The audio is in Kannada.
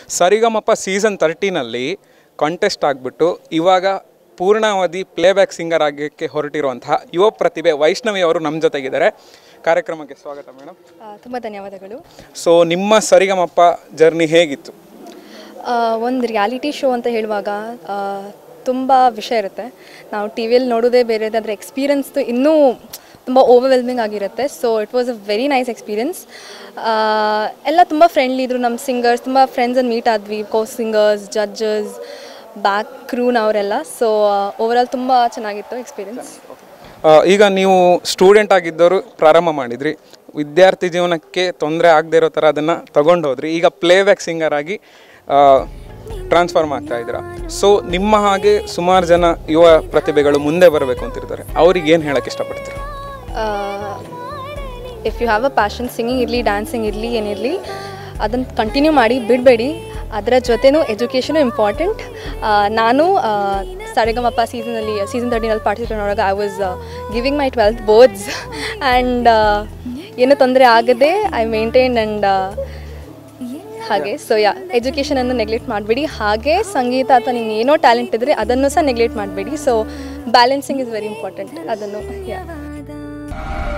ಸರಿಗಮಪ ಸೀಸನ್ ತರ್ಟೀನಲ್ಲಿ ಕಾಂಟೆಸ್ಟ್ ಆಗಿಬಿಟ್ಟು ಇವಾಗ ಪೂರ್ಣಾವಧಿ ಪ್ಲೇಬ್ಯಾಕ್ ಸಿಂಗರ್ ಆಗಕ್ಕೆ ಹೊರಟಿರುವಂತಹ ಯುವ ಪ್ರತಿಭೆ ವೈಷ್ಣವಿ ಅವರು ನಮ್ಮ ಜೊತೆಗಿದ್ದಾರೆ ಕಾರ್ಯಕ್ರಮಕ್ಕೆ ಸ್ವಾಗತ ಮೇಡಮ್ ತುಂಬ ಧನ್ಯವಾದಗಳು ಸೊ ನಿಮ್ಮ ಸರಿಗಮಪ ಜರ್ನಿ ಹೇಗಿತ್ತು ಒಂದು ರಿಯಾಲಿಟಿ ಶೋ ಅಂತ ಹೇಳುವಾಗ ತುಂಬ ವಿಷಯ ಇರುತ್ತೆ ನಾವು ಟಿ ವಿಯಲ್ಲಿ ನೋಡೋದೇ ಬೇರೆ ಅದರ ಎಕ್ಸ್ಪೀರಿಯನ್ಸ್ದು ಇನ್ನೂ ತುಂಬ ಓವರ್ವೆಲ್ಮಿಂಗ್ ಆಗಿರುತ್ತೆ so it was a very nice experience ಎಲ್ಲ ತುಂಬ ಫ್ರೆಂಡ್ಲಿ ಇದ್ರು ನಮ್ಮ ಸಿಂಗರ್ಸ್ ತುಂಬ ಫ್ರೆಂಡ್ಸನ್ನು ಮೀಟ್ ಆದ್ವಿ ಕೋ ಸಿಂಗರ್ಸ್ ಜಡ್ಜಸ್ ಬ್ಯಾಕ್ ಕ್ರೂನವರೆಲ್ಲ ಸೊ ಓವರಾಲ್ ತುಂಬ ಚೆನ್ನಾಗಿತ್ತು ಎಕ್ಸ್ಪೀರಿಯನ್ಸ್ ಆ, ಈಗ ನೀವು ಸ್ಟೂಡೆಂಟ್ ಆಗಿದ್ದವರು ಪ್ರಾರಂಭ ಮಾಡಿದ್ರಿ ವಿದ್ಯಾರ್ಥಿ ಜೀವನಕ್ಕೆ ತೊಂದರೆ ಆಗದೆ ಇರೋ ಥರ ಅದನ್ನು ತಗೊಂಡು ಹೋದ್ರಿ ಈಗ ಪ್ಲೇಬ್ಯಾಕ್ ಸಿಂಗರ್ ಆಗಿ ಟ್ರಾನ್ಸ್ಫಾರ್ಮ್ ಆಗ್ತಾ ಇದ್ದೀರಾ ಸೊ ನಿಮ್ಮ ಹಾಗೆ ಸುಮಾರು ಜನ ಯುವ ಪ್ರತಿಭೆಗಳು ಮುಂದೆ ಬರಬೇಕು ಅಂತಿರ್ತಾರೆ ಅವ್ರಿಗೆ ಏನು ಹೇಳಕ್ಕೆ ಇಷ್ಟಪಡ್ತೀರಾ if you have a passion singing ಇರಲಿ ಡ್ಯಾನ್ಸಿಂಗ್ ಇರಲಿ ಏನಿರಲಿ ಅದನ್ನು ಕಂಟಿನ್ಯೂ ಮಾಡಿ ಬಿಡಬೇಡಿ ಅದರ ಜೊತೆನೂ ಎಜುಕೇಷನು ಇಂಪಾರ್ಟೆಂಟ್ ನಾನು ಸರಿಗಮಪ್ಪ ಸೀಸನಲ್ಲಿ ಸೀಸನ್ ತರ್ಟೀನಲ್ಲಿ ಪಾರ್ಟಿಸಿಪೇಟ್ ಮಾಡುವಾಗ I was giving my twelfth boards and ಏನೂ ತೊಂದರೆ ಆಗದೆ ಐ ಮೇಂಟೈನ್ ಆ್ಯಂಡ್ ಹಾಗೆ ಸೊ ಯಾ ಎಜುಕೇಷನನ್ನು ನೆಗ್ಲೆಕ್ಟ್ ಮಾಡಬೇಡಿ ಹಾಗೆ ಸಂಗೀತ ಅಥವಾ ನಿಮ್ಗೆ ಏನೋ ಟ್ಯಾಲೆಂಟ್ ಇದ್ದರೆ ಅದನ್ನು ಸಹ ನೆಗ್ಲೆಕ್ಟ್ ಮಾಡಬೇಡಿ so balancing is very important ಅದನ್ನು ಯಾ